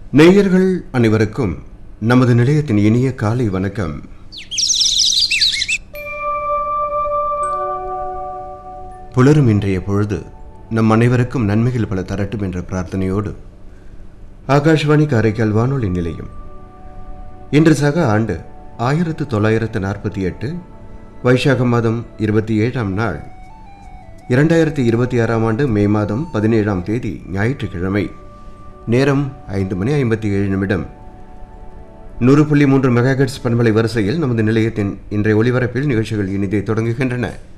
நேயர்கள் அனைவருக்கும் நமது நிலையத்தின் இனிய காலை வணக்கம் புலரும் இன்றைய பொழுது நம் அனைவருக்கும் நன்மைகள் பல தரட்டும் என்ற பிரார்த்தனையோடு ஆகாஷ்வாணி காரைக்கால் வானொலி நிலையம் இன்று சக ஆண்டு ஆயிரத்து தொள்ளாயிரத்து நாற்பத்தி எட்டு வைசாக மாதம் இருபத்தி ஏழாம் நாள் இரண்டாயிரத்தி இருபத்தி ஆறாம் ஆண்டு மே மாதம் பதினேழாம் தேதி ஞாயிற்றுக்கிழமை நேரம் ஐந்து மணி ஐம்பத்தி ஏழு நிமிடம் நூறு புள்ளி மூன்று மெகாஹெட்ஸ் பண்பலை வரிசையில் நமது நிலையத்தின் இன்றைய ஒலிபரப்பில் நிகழ்ச்சிகள் இனிதே தொடங்குகின்றன